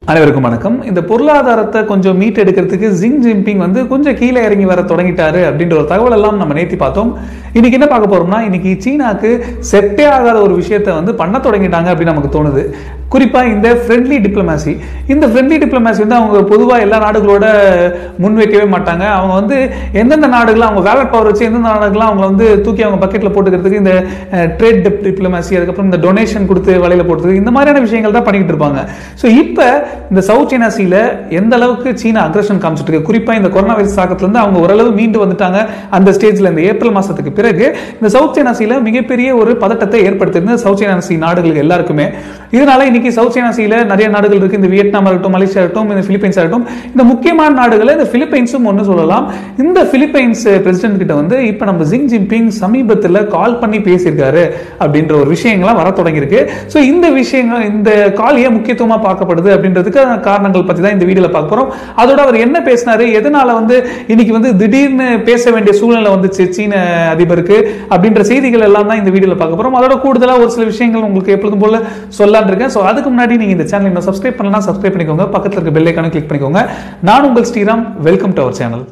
அனைவருக்கும் வணக்கம் இந்த பொருளாதாரத்தை கொஞ்சம் மீட் எடுக்கிறதுக்கு ஜிங் ஜின்பிங் வந்து கொஞ்சம் கீழே இறங்கி வர தொடங்கிட்டாரு அப்படின்ற ஒரு தகவல் எல்லாம் நம்ம நேத்தி பார்த்தோம் இன்னைக்கு என்ன பார்க்க போறோம்னா இன்னைக்கு சீனாக்கு செட்டே ஆகாத ஒரு விஷயத்தை வந்து பண்ண தொடங்கிட்டாங்க அப்படின்னு நமக்கு தோணுது குறிப்பா இந்த ஃப்ரெண்ட்லி டிப்ளமேசி இந்த ஃப்ரெண்ட்லி டிப்ளமேசி வந்து அவங்க பொதுவா எல்லா நாடுகளோட முன்வைக்கவே மாட்டாங்க அவங்க வந்து எந்தெந்த நாடுகள் அவங்க வேலட் பவர் வச்சு எந்தெந்த நாடுகள்லாம் அவங்க வந்து தூக்கி அவங்க பக்கெட்ல போட்டுக்கிறதுக்கு இந்த ட்ரேட் டிப்ளமேசி அதுக்கப்புறம் இந்த டொனேஷன் கொடுத்து வலையில போடுறது இந்த மாதிரியான விஷயங்கள் தான் பண்ணிக்கிட்டு இருப்பாங்க ஸோ இப்போ இந்த சவுத் சைனா சீல எந்த அளவுக்கு சீனா அக்ரஷன் காமிச்சிட்டு இருக்கு குறிப்பா இந்த கொரோனா வைரஸ் தாக்கத்துல இருந்து அவங்க ஓரளவு மீண்டு வந்துட்டாங்க அந்த ஸ்டேஜ்ல இந்த ஏப்ரல் மாசத்துக்கு பிறகு இந்த சவுத் சைனா சீல மிகப்பெரிய ஒரு பதட்டத்தை ஏற்படுத்தியிருந்தது சவுத் சைனா சீ நாடுகளுக்கு எல்லாருக்குமே இதனால இன்னைக்கு சவுத் சைனா சீல நிறைய நாடுகள் இருக்கு இந்த வியட்நாம் இருக்கட்டும் மலேசியா இருக்கட்டும் இந்த பிலிப்பைன்ஸ் இருக்கட்டும் இந்த முக்கியமான நாடுகளை இந்த பிலிப்பைன்ஸும் ஒன்று சொல்லலாம் இந்த பிலிப்பைன்ஸ் பிரசிடென்ட் கிட்ட வந்து இப்போ நம்ம ஜிங் ஜின்பிங் சமீபத்தில் கால் பண்ணி பேசியிருக்காரு அப்படின்ற ஒரு விஷயங்கள்லாம் வர தொடங்கியிருக்கு ஸோ இந்த விஷயங்கள் இந்த கால் ஏன் முக்கியத்துவமா பார்க்கப்படுது அப்படின்றதுக்கு காரணங்கள் பத்தி தான் இந்த வீடியோல பார்க்க போறோம் அதோட அவர் என்ன பேசினாரு எதனால வந்து இன்னைக்கு வந்து திடீர்னு பேச வேண்டிய சூழ்நிலை வந்துச்சு சீன அதிபருக்கு அப்படின்ற செய்திகள் எல்லாம் தான் இந்த வீடியோல பார்க்க போறோம் அதோட கூடுதலா ஒரு சில விஷயங்கள் உங்களுக்கு எப்பொழுதும் போல சொல்லலான் இருக்கேன் ஸோ அதுக்கு முன்னாடி நீங்க இந்த சேனல் இன்னும் சப்ஸ்கிரைப் பண்ணலாம் சப்ஸ்கிரைப் பண்ணிக்கோங்க பக்கத்துல இருக்க பெல் ஐக்கான கிளிக் பண்ணிக்கோங்க நான் உங்கள் Sriram welcome to our channel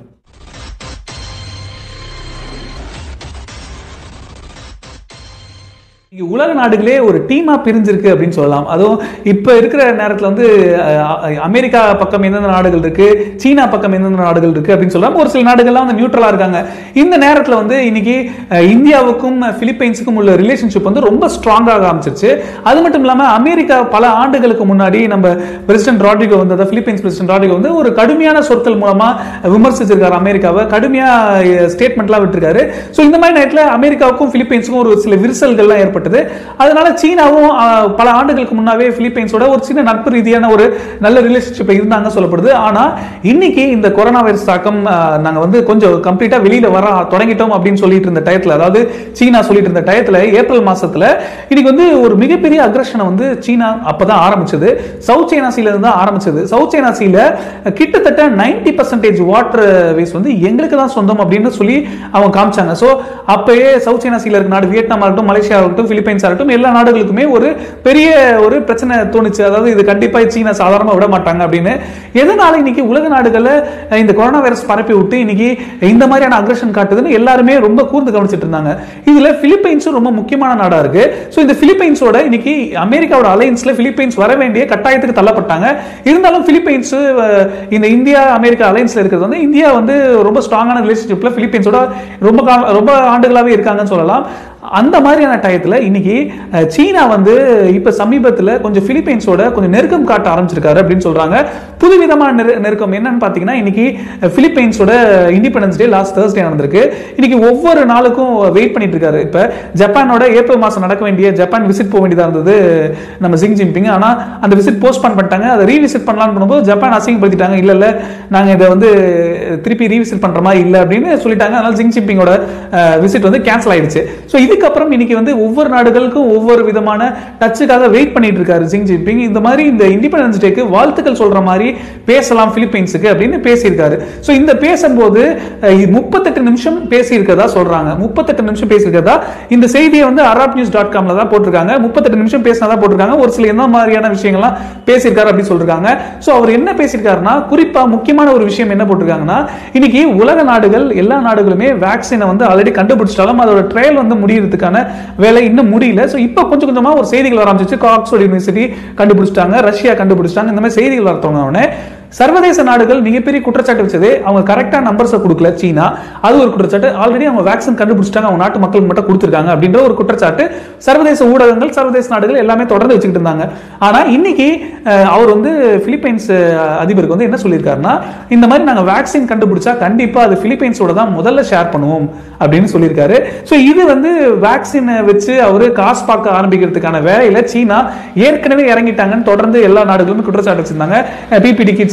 இங்க உலக நாடுகளே ஒரு டீமா பிரிஞ்சிருக்கு அப்படின்னு சொல்லலாம் அதுவும் இப்ப இருக்கிற நேரத்துல வந்து அஹ், அமெரிக்கா பக்கம் எந்தெந்த நாடுகள் இருக்கு சீனா பக்கம் எந்தெந்த நாடுகள் இருக்கு அப்படின்னு சொல்லலாம் ஒரு சில நாடுகள்லாம் வந்து நியூட்ரலா இருக்காங்க இந்த நேரத்துல வந்து இன்னைக்கு அஹ், இந்தியாவுக்கும் பிலிப்பைன்ஸுக்கும் உள்ள ரிலேஷன்ஷிப் வந்து ரொம்ப ஸ்ட்ராங்காக ஆரம்பிச்சிருச்சு அது மட்டும் இல்லாம அமெரிக்கா பல ஆண்டுகளுக்கு முன்னாடி நம்ம பிரசிடென்ட் ராட்ரிகோ வந்து அதாவது பிலிப்பைன்ஸ் பிரசிடென்ட் ராட்ரிகோ வந்து ஒரு கடுமையான சொற்கள் மூலமா விமர்சிச்சிருக்காரு அமெரிக்காவை கடுமையா ஸ்டேட்மெண்ட்லாம் விட்டுருக்காரு ஸோ இந்த மாதிரி நேரத்தில் அமெரிக்காவுக்கும் பிலிப்பைன்ஸுக்கும் ஒரு சில விரிசல்கள்லாம் ஏற்பட்டது அதனால சீனாவும் ஆஹ், பல ஆண்டுகளுக்கு முன்னாவே பிலிப்பைன்ஸோட ஒரு சின்ன நட்பு ரீதியான ஒரு நல்ல ரிலேஷன்ஷிப் இருந்தாங்க சொல்லப்படுது ஆனா இன்னைக்கு இந்த கொரோனா வைரஸ் தாக்கம் ஆஹ், நாங்க வந்து கொஞ்சம் கம்ப்ளீட்டா வெளியில வர தொடங்கிட்டோம் அப்படின்னு சொல்லிட்டு இருந்த டயத்துல அதாவது சீனா சொல்லிட்டு இருந்த டயத்துல ஏப்ரல் மாசத்துல இன்னைக்கு வந்து ஒரு மிகப்பெரிய அக்ரஷனை வந்து சீனா அப்பதான் ஆரம்பிச்சது சவுத் சைனா சீல இருந்து தான் ஆரம்பிச்சது சவுத் சைனா சீல கிட்டத்தட்ட 90% பர்சன்டேஜ் வாட்டர் வேஸ் வந்து எங்களுக்கு தான் சொந்தம் அப்படின்னு சொல்லி அவங்க காமிச்சாங்க ஸோ அப்பயே சவுத் சைனா சீல இருக்க நாடு வியட்நாம் ஆகட்டும் மலேசியா ஆகட்டும் பிலிப்பைன்ஸ் ஆகட்டும் எல்லா நாடுகளுக்குமே ஒரு பெரிய ஒரு பிரச்சனை தோணுச்சு அதாவது இது கண்டிப்பா சீனா சாதாரணமா விட மாட்டாங்க அப்படின்னு எதனால இன்னைக்கு உலக நாடுகள்ல இந்த கொரோனா வைரஸ் பரப்பி விட்டு இன்னைக்கு இந்த மாதிரியான அக்ரஷன் காட்டுதுன்னு எல்லாருமே ரொம்ப கூர்ந்து கவனிச்சிட்டு இருந்தாங்க இதுல பிலிப்பைன்ஸும் ரொம்ப முக்கியமான நாடா இருக்கு ஸோ இந்த பிலிப்பைன்ஸோட இன்னைக்கு அமெரிக்காவோட அலையன்ஸ்ல பிலிப்பைன்ஸ் வர வேண்டிய கட்டாயத்துக்கு தள்ளப்பட்டாங்க இருந்தாலும் பிலிப்பைன்ஸ் அஹ், இந்த இந்தியா அமெரிக்கா அலையன்ஸ்ல இருக்கிறது வந்து இந்தியா வந்து ரொம்ப ஸ்ட்ராங்கான ரிலேஷன்ஷிப்ல பிலிப்பைன்ஸோட ரொம்ப கா- ரொம்ப ஆண்டுகளாவே இருக்காங்கன்னு சொல்லலாம் அந்த மாதிரியான டயத்துல இன்னைக்கு அஹ், சீனா வந்து இப்ப சமீபத்துல கொஞ்சம் பிலிப்பைன்ஸோட கொஞ்சம் நெருக்கம் காட்ட ஆரம்பிச்சிருக்காரு அப்படின்னு சொல்றாங்க புதுவிதமான நெரு- நெருக்கம் என்னன்னு பாத்தீங்கன்னா இன்னைக்கு அஹ், பிலிப்பைன்ஸோட இண்டிபெண்டன்ஸ் டே லாஸ்ட் தேர்ஸ்டே நடந்திருக்கு இன்னைக்கு ஒவ்வொரு நாளுக்கும் வெயிட் பண்ணிட்டு இருக்காரு இப்ப ஜப்பானோட ஏப்ரல் மாசம் நடக்க வேண்டிய ஜப்பான் விசிட் போக வேண்டியதா இருந்தது நம்ம ஜிங் ஜின்பிங் ஆனா அந்த விசிட் போஸ்ட்பான் பண்ணிட்டாங்க அதை ரீவிசிட் பண்ணலாம்னு பண்ணும்போது ஜப்பான் அசிங்கப்படுத்திட்டாங்க இல்ல இல்ல நாங்க இதை வந்து திருப்பி ரீவிசிட் பண்ற மாதிரி இல்ல அப்படின்னு சொல்லிட்டாங்க அதனால ஜிங் ஜின்பிங்கோட விசிட் வந்து கேன்சல் ஆயிடுச்சு ஸோ இதுக்கப்புறம் இன்னைக்கு வந்து ஒவ்வொரு நாடுகளுக்கும் ஒவ்வொரு விதமான டச்சுக்காக வெயிட் பண்ணிட்டு இருக்காரு ஜிங் ஜின்பிங் இந்த மாதிரி இந்த இண்டிபெண்டன்ஸ் டேக்கு வாழ்த்துக்கள் சொல்ற மாதிரி பேசலாம் பிலிப்பைன்ஸுக்கு அப்படின்னு பேசியிருக்காரு ஸோ இந்த பேசும்போது முப்பத்தெட்டு நிமிஷம் பேசியிருக்கதா சொல்றாங்க முப்பத்தெட்டு நிமிஷம் பேசியிருக்கதா இந்த செய்தியை வந்து அராப் நியூஸ் டாட் காம்ல தான் போட்டிருக்காங்க முப்பத்தெட்டு நிமிஷம் பேசினதா போட்டிருக்காங்க ஒரு சில என்ன மாதிரியான விஷயங்கள்லாம் பேசியிருக்காரு அப்படின்னு சொல்றாங்க ஸோ அவர் என்ன பேசியிருக்காருன்னா குறிப்பா முக்கியமான ஒரு விஷயம் என்ன போட்டிருக்காங்கன்னா இன்னைக்கு உலக நாடுகள் எல்லா நாடுகளுமே வேக்சினை வந்து ஆல்ரெடி கண்டுபிடிச்சிட்டாலும் அதோட ட்ரையல் வந்து முடியறதுக்கான வேலை இன்னும் முடியல ஸோ இப்போ கொஞ்சம் கொஞ்சமா ஒரு செய்திகள் வர ஆரம்பிச்சிச்சு ஆக்ஸ்போர்ட் யூனிவர்சிட்டி கண்டுபிடிச்சிட்டாங்க ரஷ்யா கண்டுபிடிச்சிட்டாங்க இந்த மாதிரி செய்திகள் வர தொடங்கின உடனே சர்வதேச நாடுகள் மிகப்பெரிய குற்றச்சாட்டு வச்சது அவங்க கரெக்டா நம்பர்ஸை கொடுக்கல சீனா அது ஒரு குற்றச்சாட்டு ஆல்ரெடி அவங்க வேக்சின் கண்டுபிடிச்சிட்டாங்க அவங்க நாட்டு மக்களுக்கு மட்டும் கொடுத்துருக்காங்க அப்படின்ற ஒரு குற்றச்சாட்டு சர்வதேச ஊடகங்கள் சர்வதேச நாடுகள் எல்லாமே தொடர்ந்து வச்சுக்கிட்டு இருந்தாங்க ஆனா இன்னைக்கு அஹ், அவர் வந்து பிலிப்பைன்ஸ் அஹ், அதிபருக்கு வந்து என்ன சொல்லியிருக்காருன்னா இந்த மாதிரி நாங்க வேக்சின் கண்டுபிடிச்சா கண்டிப்பா அது பிலிப்பைன்ஸோட தான் முதல்ல ஷேர் பண்ணுவோம் அப்படின்னு சொல்லியிருக்காரு ஸோ இது வந்து வேக்சினை வச்சு அவரு காசு பார்க்க ஆரம்பிக்கிறதுக்கான வேலையில சீனா ஏற்கனவே இறங்கிட்டாங்கன்னு தொடர்ந்து எல்லா நாடுகளுமே குற்றச்சாட்டு வச்சிருந்தாங்க பிபிடி கிட்ஸ்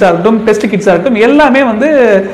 கிட்ஸாக இருக்கட்டும் டெஸ்ட் கிட்ஸாக இருக்கட்டும் எல்லாமே வந்து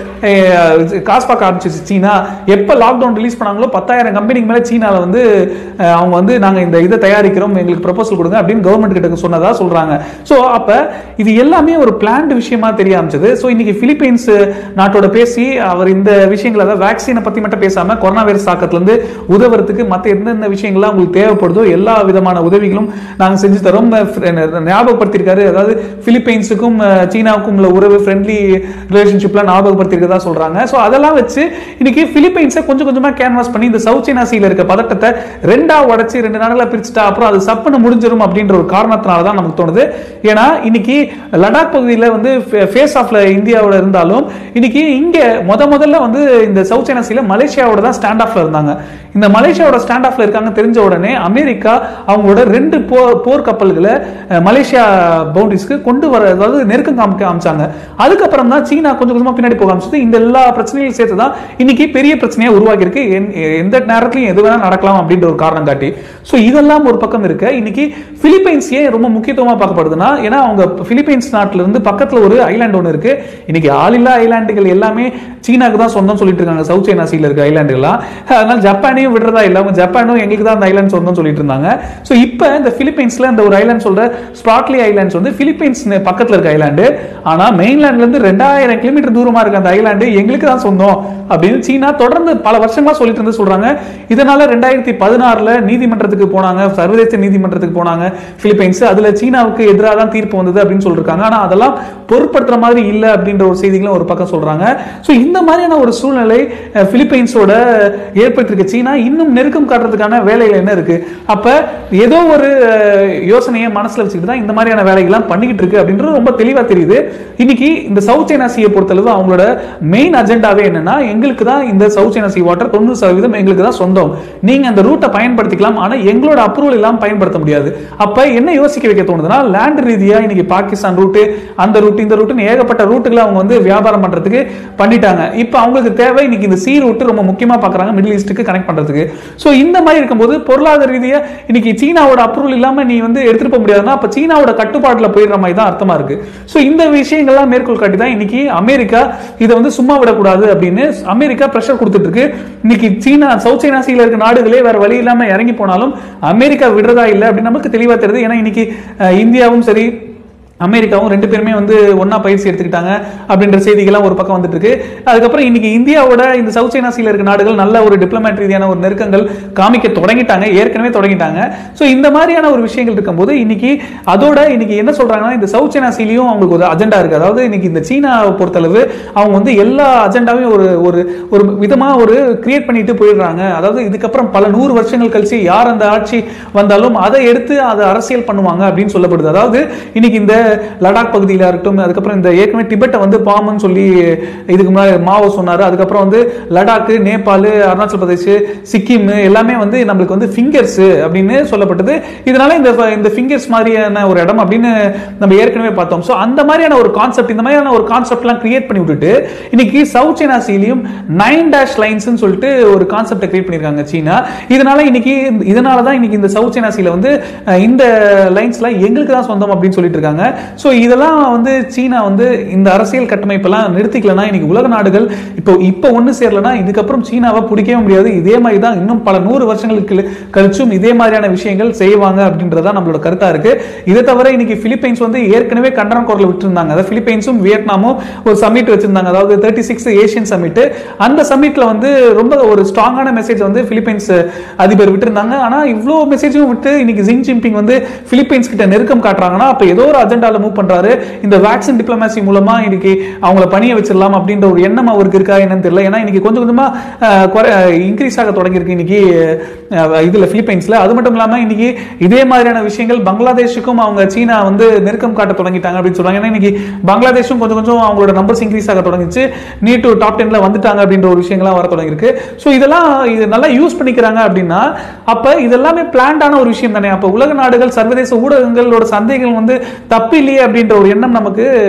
காசு பார்க்க ஆரம்பிச்சிச்சு சீனா எப்போ லாக்டவுன் ரிலீஸ் பண்ணாங்களோ பத்தாயிரம் கம்பெனிக்கு மேலே சீனாவில் வந்து அஹ், அவங்க வந்து நாங்கள் இந்த இதை தயாரிக்கிறோம் எங்களுக்கு ப்ரொபோசல் கொடுங்க அப்படின்னு கவர்மெண்ட் கிட்ட சொன்னதா சொல்றாங்க ஸோ அப்போ இது எல்லாமே ஒரு பிளான்டு விஷயமா தெரிய ஆரம்பிச்சது ஸோ இன்னைக்கு பிலிப்பைன்ஸ் நாட்டோட பேசி அவர் இந்த விஷயங்களை அதாவது வேக்சினை பற்றி மட்டும் பேசாம கொரோனா வைரஸ் தாக்கத்துலேருந்து உதவுறதுக்கு மற்ற எந்தெந்த விஷயங்கள்லாம் உங்களுக்கு தேவைப்படுதோ எல்லா விதமான உதவிகளும் நாங்கள் செஞ்சு தரோம் அஹ் ஞாபகப்படுத்தியிருக்காரு அதாவது பிலிப்பைன்ஸுக்கும் அஹ், சீனாவுக்கும் உள்ள உறவு ஃப்ரெண்ட்லி ரிலேஷன்ஷிப்லாம் ஞாபகப்படுத்தியிருக்கதா சொல்றாங்க ஸோ அதெல்லாம் வச்சு இன்னைக்கு பிலிப்பைன்ஸை கொஞ்சம் கொஞ்சமா கேன்வாஸ் பண்ணி இந்த சவுத் சைனா சீல இருக்க பதட்டத்தை ரெண்டா உடைச்சு ரெண்டு நாடுகளா பிரிச்சுட்டா அப்புறம் அது சப்புன்னு முடிஞ்சிரும் அப்படின்ற ஒரு காரணத்தினால தான் நமக்கு தோணுது ஏன்னா இன்னைக்கு லடாக் பகுதியில் வந்து ஃபேஸ் ஆஃப்ல இந்தியாவோட இருந்தாலும் இன்னைக்கு இங்க முத முதல்ல வந்து இந்த சவுத் சைனா சீல மலேசியாவோட தான் ஸ்டாண்ட் ஆஃப்ல இருந்தாங்க இந்த மலேசியாவோட ஸ்டாண்ட் ஆஃப்ல இருக்காங்க தெரிஞ்ச உடனே அமெரிக்கா அவங்களோட ரெண்டு போர் போர் கப்பல்களை அஹ், மலேசியா பவுண்டரிஸ்க்கு கொண்டு வர அதாவது நெருக்கம் காமிக்க ஆரம்பிச்சாங்க அதுக்கப்புறம் தான் சீனா கொஞ்சம் கொஞ்சமா பின்னாடி போக ஆரம்பிச்சது இந்த எல்லா பிரச்சனைகளையும் சேர்த்து தான் இன்னைக்கு பெரிய பிரச்சனையா உருவாகி இருக்கு எந்த- எந்த நேரத்திலையும் எது வேணா நடக்கலாம் அப்படின்ற ஒரு காரணம் காட்டி ஸோ இதெல்லாம் ஒரு பக்கம் இருக்க இன்னைக்கு பிலிப்பைன்ஸ் ஏன் ரொம்ப முக்கியத்துவமா பார்க்கப்படுதுன்னா ஏன்னா அவங்க பிலிப்பைன்ஸ் நாட்டுல இருந்து பக்கத்துல ஒரு ஐலாண்ட் ஒன்று இருக்கு இன்னைக்கு ஆளில்லா ஐலாண்டுகள் எல்லாமே சீனாக்கு தான் சொந்தம் சொல்லிட்டு இருக்காங்க சவுத் சைனா சீல இருக்க ஐலாண்டுகள்லாம் அதனால ஜப்பானையும் விடுறதா இல்ல அவங்க ஜப்பானும் எங்களுக்கு தான் அந்த ஐலாண்ட் சொந்தம் சொல்லிட்டு இருந்தாங்க ஸோ இப்போ இந்த பிலிப்பைன்ஸ்ல அந்த ஒரு ஐலாண்ட் சொல்ற ஸ்பாட்லி ஐலாண்ட்ஸ் வந்து பிலிப்பைன்ஸ் பக்கத்துல இருக்க ஐலாண்டு ஆனா மெயின்லேண்ட்ல இருந்து ரெண்டாயிரம் கிலோமீட்டர் தூரமா இருக்க அந்த ஐலாண்டு எங்களுக்கு தான் சொந்தம் அப்படின்னு சீனா தொடர்ந்து பல வருஷமா சொல்லிட்டு இருந்து சொல்றாங்க இதனால ரெண்டாயிரத்தி பதினாறுல நீதிமன்றத்துக்கு போனாங்க சர்வதேச நீதிமன்றத்துக்கு போனாங்க பிலிப்பைன்ஸ் அதுல சீனாவுக்கு எதிராக தான் தீர்ப்பு வந்தது அப்படின்னு சொல்லிருக்காங்க ஆனா அதெல்லாம் பொருட்படுத்துற மாதிரி இல்ல அப்படின்ற ஒரு செய்திகளும் ஒரு பக்கம் சொல்றாங்க ஸோ இந்த மாதிரியான ஒரு சூழ்நிலை அஹ், பிலிப்பைன்ஸோட ஏற்பட்டிருக்க சீனா இன்னும் நெருக்கம் காட்டுறதுக்கான வேலைகள் என்ன இருக்கு அப்ப ஏதோ ஒரு அஹ், யோசனையை மனசுல வச்சுக்கிட்டு தான் இந்த மாதிரியான வேலைகள்லாம் பண்ணிக்கிட்டு இருக்கு அப்படின்றது ரொம்ப தெளிவா தெரியுது இன்னைக்கு இந்த சவுத் சைனா சீயை பொறுத்தளவு அவங்களோட மெயின் அஜெண்டாவே என்னன்னா எங்களுக்கு தான் இந்த சவுத் சைனா சி வாட்டர் தொண்ணூறு சதவீதம் எங்களுக்கு தான் சொந்தம் நீங்க அந்த ரூட்டை பயன்படுத்திக்கலாம் ஆனா எங்களோட அப்ரூவல் இல்லாம பயன்படுத்த முடியாது அப்ப என்ன யோசிக்க வைக்க தோணுதுன்னா லேண்ட் ரீதியா இன்னைக்கு பாகிஸ்தான் ரூட்டு அந்த ரூட் இந்த ரூட்டுன்னு ஏகப்பட்ட ரூட்டுகளை அவங்க வந்து வியாபாரம் பண்றதுக்கு பண்ணிட்டாங்க இப்போ அவங்களுக்கு தேவை இன்னைக்கு இந்த சி ரூட் ரொம்ப முக்கியமா பாக்குறாங்க மிடில் ஈஸ்ட்டுக்கு கனெக்ட் பண்றதுக்கு ஸோ இந்த மாதிரி இருக்கும்போது பொருளாதார ரீதியா இன்னைக்கு சீனாவோட அப்ரூவல் இல்லாம நீ வந்து எடுத்துட்டு போக முடியாதுன்னா அப்ப சீனாவோட கட்டுப்பாட்டுல போயிடுற மாதிரி தான் அர்த்தமா இருக்கு ஸோ இந்த விஷயங்கள்லாம் மேற்கோள் காட்டி தான் இன்னைக்கு அமெரிக்கா இதை வந்து சும்மா விடக்கூடாது அப்படின்னு அமெரிக்கா ப்ரெஷர் கொடுத்துட்டு இருக்கு இன்னைக்கு சீனா சவுத் சைனா சீல இருக்க நாடுகளே வேற வழி இல்லாம இறங்கி போனாலும் அமெரிக்கா விடுறதா இல்லை அப்படின்னு நமக்கு தெளிவா தெரியுது ஏன்னா இன்னைக்கு அஹ், இந்தியாவும் சரி அமெரிக்காவும் ரெண்டு பேருமே வந்து ஒண்ணா பயிற்சி எடுத்துக்கிட்டாங்க அப்படின்ற செய்திகள்லாம் ஒரு பக்கம் வந்துட்டு இருக்கு அதுக்கப்புறம் இன்னைக்கு இந்தியாவோட இந்த சவுத் சைனா சீல இருக்க நாடுகள் நல்ல ஒரு டிப்ளமேட் ரீதியான ஒரு நெருக்கங்கள் காமிக்க தொடங்கிட்டாங்க ஏற்கனவே தொடங்கிட்டாங்க ஸோ இந்த மாதிரியான ஒரு விஷயங்கள் இருக்கும்போது இன்னைக்கு அதோட இன்னைக்கு என்ன சொல்றாங்கன்னா இந்த சவுத் சைனா சீலையும் அவங்களுக்கு ஒரு அஜெண்டா இருக்கு அதாவது இன்னைக்கு இந்த சீனாவை பொறுத்தளவு அவங்க வந்து எல்லா அஜெண்டாவையும் ஒரு ஒரு ஒரு விதமா ஒரு கிரியேட் பண்ணிட்டு போயிடுறாங்க அதாவது இதுக்கப்புறம் பல நூறு வருஷங்கள் கழிச்சு யார் அந்த ஆட்சி வந்தாலும் அதை எடுத்து அதை அரசியல் பண்ணுவாங்க அப்படின்னு சொல்லப்படுது அதாவது இன்னைக்கு இந்த லடாக் பகுதியில இருக்கட்டும் அதுக்கப்புறம் இந்த ஏற்கனவே டிபெட்டை வந்து பாம்புன்னு சொல்லி இதுக்கு முன்னாடி மாவோ சொன்னாரு அதுக்கப்புறம் வந்து லடாக்கு நேபாள் அருணாச்சல் பிரதேஷ் சிக்கிம் எல்லாமே வந்து நம்மளுக்கு வந்து ஃபிங்கர்ஸ் அப்படின்னு சொல்லப்பட்டது இதனால இந்த இந்த ஃபிங்கர்ஸ் மாதிரியான ஒரு இடம் அப்படின்னு நம்ம ஏற்கனவே பார்த்தோம் ஸோ அந்த மாதிரியான ஒரு கான்செப்ட் இந்த மாதிரியான ஒரு கான்செப்ட்லாம் கிரியேட் பண்ணி விட்டுட்டு இன்னைக்கு சவுத் சைனா சீலையும் நைன் டேஷ் லைன்ஸ்னு சொல்லிட்டு ஒரு கான்செப்டை கிரியேட் பண்ணியிருக்காங்க சீனா இதனால இன்னைக்கு இதனால தான் இன்னைக்கு இந்த சவுத் சைனா சீல வந்து அஹ், இந்த லைன்ஸ்லாம் எங்களுக்கு தான் சொந்தம் அப்படின்னு சொல்லிட்டு இருக்காங்க ஸோ இதெல்லாம் வந்து சீனா வந்து இந்த அரசியல் கட்டமைப்பெல்லாம் நிறுத்திக்கலனா இன்னைக்கு உலக நாடுகள் இப்போ இப்போ ஒன்று சேரலனா இதுக்கப்புறம் சீனாவை பிடிக்கவே முடியாது இதே மாதிரி தான் இன்னும் பல நூறு வருஷங்களுக்கு கழிச்சும் இதே மாதிரியான விஷயங்கள் செய்வாங்க அப்படின்றதா நம்மளோட கருத்தா இருக்கு இதை தவிர இன்னைக்கு பிலிப்பைன்ஸ் வந்து ஏற்கனவே கண்டன குரல் விட்டுருந்தாங்க அதாவது பிலிப்பைன்ஸும் வியட்நாமும் ஒரு சமிட் வச்சிருந்தாங்க அதாவது தேர்ட்டி சிக்ஸ் ஏஷியன் சமிட் அந்த சமிட்ல வந்து ரொம்ப ஒரு ஸ்ட்ராங்கான மெசேஜ் வந்து பிலிப்பைன்ஸ் அதிபர் விட்டுருந்தாங்க ஆனா இவ்வளோ மெசேஜும் விட்டு இன்னைக்கு ஜிங் ஜின்பிங் வந்து பிலிப்பைன்ஸ் கிட்ட நெருக்கம் காட்டுறாங்கன்னா அப்ப ஏதோ ஒரு அஜெண்டால மூவ் பண்றாரு இந்த வேக்சின் டிப்ளமேசி மூலமா இன்னைக்கு அவங்கள பணிய வச்சிடலாம் அப்படின்ற ஒரு எண்ணம் அவருக்கு இருக்கா என்னன்னு தெரியல ஏன்னா இன்னைக்கு கொஞ்சம் கொஞ்சமா இன்க்ரீஸ் ஆக தொடங்கியிருக்கு இன்னைக்கு அஹ், இதுல பிலிப்பைன்ஸ்ல அது மட்டும் இல்லாம இன்னைக்கு இதே மாதிரியான விஷயங்கள் பங்களாதேஷுக்கும் அவங்க சீனா வந்து நெருக்கம் காட்ட தொடங்கிட்டாங்க அப்படின்னு சொல்றாங்க ஏன்னா இன்னைக்கு பங்களாதேஷும் கொஞ்சம் கொஞ்சம் அவங்களோட நம்பர்ஸ் இன்க்ரீஸ் ஆக தொடங்கிச்சு நீ டு டாப் டென்ல வந்துட்டாங்க அப்படின்ற ஒரு விஷயங்கள்லாம் வர தொடங்கியிருக்கு ஸோ இதெல்லாம் இது நல்லா யூஸ் பண்ணிக்கிறாங்க அப்படின்னா அப்ப இதெல்லாமே பிளான்டான ஒரு விஷயம் தானே அப்ப உலக நாடுகள் சர்வதேச ஊடகங்களோட சந்தைகள் வந்து தப்பு இல்லையே அப்படின்ற ஒரு எண்ணம் நமக்கு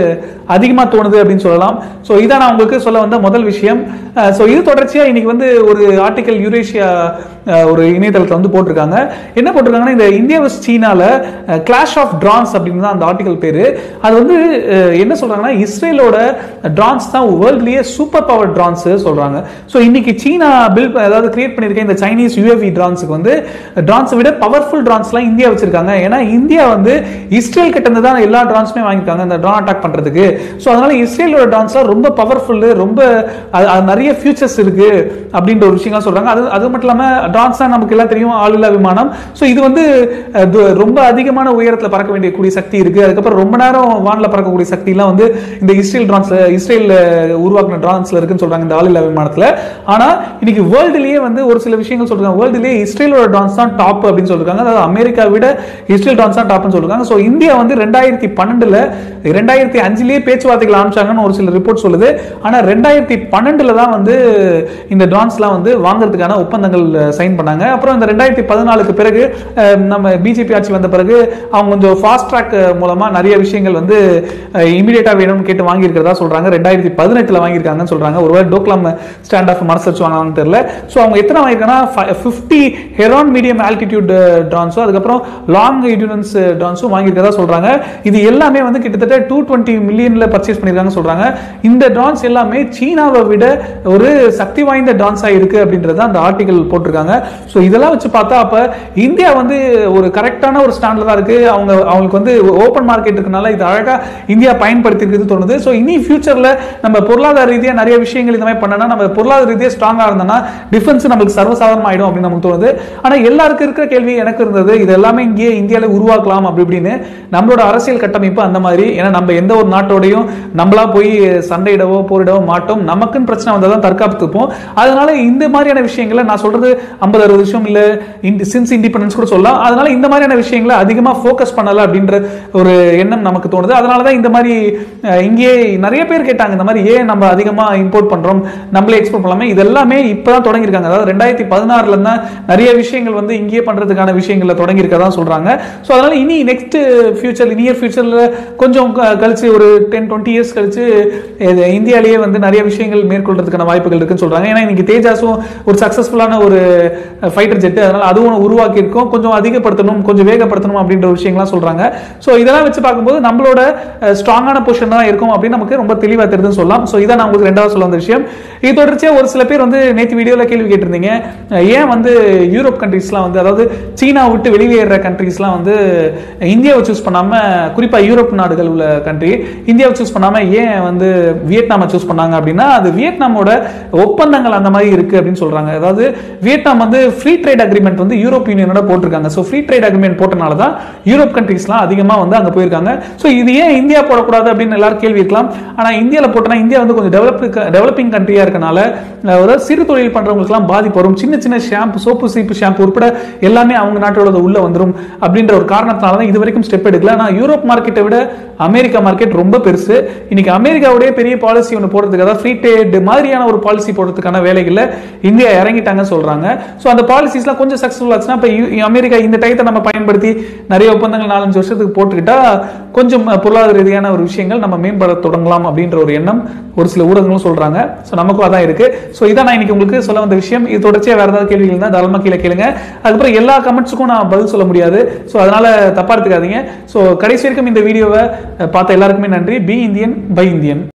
அதிகமாக தோணுது அப்படின்னு சொல்லலாம் ஸோ இதான் நான் உங்களுக்கு சொல்ல வந்த முதல் விஷயம் ஸோ இது தொடர்ச்சியாக இன்னைக்கு வந்து ஒரு ஆர்டிக்கல் யூரேஷியா அஹ், ஒரு இணையதளத்தில் வந்து போட்டிருக்காங்க என்ன போட்டிருக்காங்கன்னா இந்த இந்தியா வஸ் சீனால கிளாஷ் ஆஃப் ட்ரான்ஸ் அப்படின்னு தான் அந்த ஆர்டிக்கல் பேரு அது வந்து அஹ், என்ன சொல்றாங்கன்னா இஸ்ரேலோட ட்ரான்ஸ் தான் வேர்ல்ட்லயே சூப்பர் பவர் ட்ரான்ஸ் சொல்றாங்க ஸோ இன்னைக்கு சீனா பில் அதாவது கிரியேட் பண்ணியிருக்க இந்த சைனீஸ் யூஎவி ட்ரான்ஸுக்கு வந்து ட்ரான்ஸை விட பவர்ஃபுல் ட்ரான்ஸ்லாம் இந்தியா வச்சிருக்காங்க ஏன்னா இந்தியா வந்து இஸ்ரேல் கிட்ட இருந்து தான் எல்லா ட்ரான்ஸுமே வாங்கியிருக்காங்க இந்த ட்ரான் அட்டாக் பண்றதுக்கு ஸோ அதனால இஸ்ரேலோட ட்ரான்ஸ்லாம் ரொம்ப பவர்ஃபுல் ரொம்ப அது- அது நிறைய ஃபியூச்சர்ஸ் இருக்கு அப்படின்ற ஒரு விஷயம் சொல்றாங்க அது அது மட்டும் இல்லாம ட்ரான்ஸ் தான் நமக்கு எல்லாம் தெரியும் ஆளில்லா விமானம் ஸோ இது வந்து அஹ், து- ரொம்ப அதிகமான உயரத்தில் பறக்க வேண்டிய கூடிய சக்தி இருக்கு அதுக்கப்புறம் ரொம்ப நேரம் வானில் பறக்கக்கூடிய சக்தி எல்லாம் வந்து இந்த இஸ்ரேல் ட்ரான்ஸ்ல இஸ்ரேல் உருவாக்கின ட்ரான்ஸ்ல இருக்குன்னு சொல்றாங்க இந்த ஆளில்லா விமானத்துல ஆனா இன்னைக்கு வேர்ல்டுலயே வந்து ஒரு சில விஷயங்கள் சொல்றாங்க வேர்ல்டுலயே இஸ்ரேலோட ட்ரான்ஸ் தான் டாப் அப்படின்னு சொல்றாங்க அதாவது அமெரிக்கா விட இஸ்ரேல் ட்ரான்ஸ் தான் டாப்னு சொல்றாங்க ஸோ இந்தியா வந்து ரெண்டாயிரத்தி பன்னெண்டுல ரெண்டாயிரத்தி அஞ்சுலயே பேச்சுவார்த்தைகள் ஆரம்பிச்சாங்கன்னு ஒரு சில ரிப்போர்ட் சொல்லுது ஆனா ரெண்டாயிரத்தி பன்னெண்டுல தான் வந்து இந்த ட்ரான்ஸ்லாம் வந்து வாங்குறதுக்கான ஒப்பந்தங்கள் சைன் பண்ணாங்க அப்புறம் இந்த ரெண்டாயிரத்தி பதினாலுக்கு பிறகு அஹ், நம்ம பிஜேபி ஆட்சி வந்த பிறகு அவங்க கொஞ்சம் ஃபாஸ்ட் ட்ராக் மூலமா நிறைய விஷயங்கள் வந்து இமீடியட்டா வேணும்னு கேட்டு வாங்கியிருக்கிறதா சொல்றாங்க ரெண்டாயிரத்தி பதினெட்டுல வாங்கியிருக்காங்கன்னு சொல்றாங்க ஒருவேளை டோக்லாம் ஸ்டாண்ட் ஆஃப் மனசு வச்சு வாங்கினாங்கன்னு தெரியல ஸோ அவங்க எத்தனை வாங்கியிருக்காங்கன்னா ஃபிஃப்டி ஹெரான் மீடியம் ஆல்டிடியூட் ட்ரான்ஸும் அதுக்கப்புறம் லாங் எடியூரன்ஸ் ட்ரான்ஸும் வாங்கியிருக்கதா சொல்றாங்க இது எல்லாமே வந்து கிட்டத்தட்ட டூ டுவெண்ட்டி மில்லியன்ல பர்ச்சேஸ் பண்ணியிருக்காங்க சொல்றாங்க இந்த ட்ரான்ஸ் எல்லாமே சீனாவை விட ஒரு சக்தி வாய்ந்த ட்ரான்ஸா இருக்கு அப்படின்றத அந்த ஆர்டிகல் போட்டிருக்காங்க ஸோ இதெல்லாம் வச்சு பார்த்தா அப்ப இந்தியா வந்து ஒரு கரெக்டான ஒரு ஸ்டாண்ட்ல தான் இருக்கு அவங்க அவங்களுக்கு வந்து ஓப்பன் மார்க்கெட் இருக்கனால இது அழகா இந்தியா பயன்படுத்தி இருக்குது தோணுது ஸோ இனி ஃபியூச்சர்ல நம்ம பொருளாதார ரீதியா நிறைய விஷயங்கள் இந்த மாதிரி பண்ணனா நம்ம பொருளாதார ரீதியா ஸ்ட்ராங்கா இருந்தோம்னா டிஃபென்ஸ் நம்மளுக்கு சர்வசாதாரணம் ஆயிடும் அப்படின்னு நமக்கு தோணுது ஆனா எல்லாருக்கும் இருக்கிற கேள்வி எனக்கு இருந்தது இது எல்லாமே இங்கேயே இந்தியால உருவாக்கலாம் அப்படி இப்படின்னு நம்மளோட அரசியல் கட்டமைப்பு அந்த மாதிரி ஏன்னா நம்ம எந்த ஒரு நாட்டோடையும் நம்மளா போய் சண்டையிடவோ போரிடவோ மாட்டோம் நமக்குன்னு பிரச்சனை வந்தால் தான் தற்காத்துப்போம் அதனால இந்த மாதிரியான விஷயங்களை நான் சொல்றது ஐம்பது அறுபது விஷயம் இல்ல சின்ஸ் இண்டிபெண்டன்ஸ் கூட சொல்லலாம் அதனால இந்த மாதிரியான விஷயங்களை அதிகமா ஃபோக்கஸ் பண்ணல அப்படின்ற ஒரு எண்ணம் நமக்கு தோணுது அதனால தான் இந்த மாதிரி அஹ், இங்கேயே நிறைய பேர் கேட்டாங்க இந்த மாதிரி ஏன் நம்ம அதிகமா இம்போர்ட் பண்றோம் நம்மளே எக்ஸ்போர்ட் பண்ணலாமே இது எல்லாமே இப்பதான் தொடங்கியிருக்காங்க அதாவது ரெண்டாயிரத்தி பதினாறுல தான் நிறைய விஷயங்கள் வந்து இங்கேயே பண்றதுக்கான விஷயங்களை தொடங்கி இருக்கதா சொல்றாங்க ஸோ அதனால இனி நெக்ஸ்ட் ஃபியூச்சர் நியர் ஃபியூச்சர்ல கொஞ்சம் க- கழிச்சு ஒரு டென் டுவெண்ட்டி இயர்ஸ் கழிச்சு இது இந்தியாலேயே வந்து நிறைய விஷயங்கள் மேற்கொள்றதுக்கான வாய்ப்புகள் இருக்குன்னு சொல்றாங்க ஏன்னா இன்னைக்கு தேஜாஸும் ஒரு சக்சஸ்ஃபுல்லான ஒரு ஃபைட்டர் ஜெட் அதனால அதுவும் உருவாக்கி இருக்கோம் கொஞ்சம் அதிகப்படுத்தணும் கொஞ்சம் வேகப்படுத்தணும் அப்படின்ற ஒரு விஷயங்கள்லாம் சொல்றாங்க ஸோ இதெல்லாம் வச்சு பார்க்கும்போது நம்மளோட ஸ்ட்ராங்கான பொசிஷன் தான் இருக்கும் அப்படின்னு நமக்கு ரொம்ப தெளிவாக தெரியுதுன்னு சொல்லலாம் ஸோ இதான் நான் உங்களுக்கு ரெண்டாவது சொல்ல வந்த விஷயம் இது தொடர்ச்சியா ஒரு சில பேர் வந்து நேற்று வீடியோவில் கேள்வி கேட்டிருந்தீங்க அஹ் ஏன் வந்து யூரோப் கண்ட்ரீஸ்லாம் வந்து அதாவது சீனா விட்டு வெளியேற கண்ட்ரீஸ்லாம் வந்து இந்தியாவை சூஸ் பண்ணாம குறிப்பா யூரோப் நாடுகள் உள்ள கண்ட்ரி இந்தியாவை சூஸ் பண்ணாம ஏன் வந்து வியட்நாமை சூஸ் பண்ணாங்க அப்படின்னா அது வியட்நாமோட ஒப்பந்தங்கள் அந்த மாதிரி இருக்கு அப்படின்னு சொல்றாங்க அதாவது வியட்நாம் வந்து ஃப்ரீ ட்ரேட் அக்ரிமெண்ட் வந்து யூரோப் யூனியனோட போட்டிருக்காங்க ஸோ ஃப்ரீ ட்ரேட் அக்ரிமெண்ட் போட்டனால தான் யூரோப் கண்ட்ரீஸ்லாம் அதிகமாக வந்து அங்கே போயிருக்காங்க ஸோ இது ஏன் இந்தியா போடக்கூடாது அப்படின்னு எல்லாரும் கேள்வி இருக்கலாம் ஆனால் இந்தியாவில் போட்டோன்னா இந்தியா வந்து கொஞ்சம் டெவலப் டெவலப்பிங் கண்ட்ரியாக இருக்கனால அஹ், ஒரு சிறு தொழில் பண்றவங்களுக்குலாம் பாதிப்பு வரும் சின்ன சின்ன ஷாம்பு சோப்பு சீப்பு ஷாம்பு உட்பட எல்லாமே அவங்க நாட்டோட உள்ள வந்துரும் அப்படின்ற ஒரு காரணத்தினால தான் இது வரைக்கும் ஸ்டெப் எடுக்கல ஆனால் யூரோப் மார்க்கெட்டை விட அமெரிக்கா மார்க்கெட் ரொம்ப பெருசு இன்னைக்கு அமெரிக்காவுடைய பெரிய பாலிசி ஒன்று போடுறதுக்கு அதாவது ஃப்ரீ ட்ரேட் மாதிரியான ஒரு பாலிசி போடுறதுக்கான வேலைகளில் இந்தியா இறங்கிட்டாங்கன்னு சொல்றாங்க ஸோ அந்த பாலிசிஸ்லாம் கொஞ்சம் சக்ஸஸ்ஃபுல் ஆச்சுன்னா இப்போ அமெரிக்கா இந்த டயத்தை நம்ம பயன்படுத்தி நிறைய ஒப்பந்தங்கள் நாலஞ்சு வருஷத்துக்கு போட்டுக்கிட்டா கொஞ்சம் அஹ், பொருளாதார ரீதியான ஒரு விஷயங்கள் நம்ம மேம்பட தொடங்கலாம் அப்படின்ற ஒரு எண்ணம் ஒரு சில ஊடகங்களும் சொல்றாங்க ஸோ நமக்கும் அதான் இருக்கு ஸோ இதான் நான் இன்னைக்கு உங்களுக்கு சொல்ல வந்த விஷயம் இது தொடர்ச்சியாக வேற ஏதாவது கேள்விகள் இருந்தால் தாராளமாக கீழே கேளுங்க அதுக்கப்புறம் எல்லா கமெண்ட்ஸுக்கும் நான் பதில் சொல்ல முடியாது ஸோ அதனால தப்பா எடுத்துக்காதீங்க ஸோ கடைசி வரைக்கும் இந்த வீடியோவை அஹ், பார்த்த எல்லாருக்குமே நன்றி பி இந்தியன் பை இந்தியன்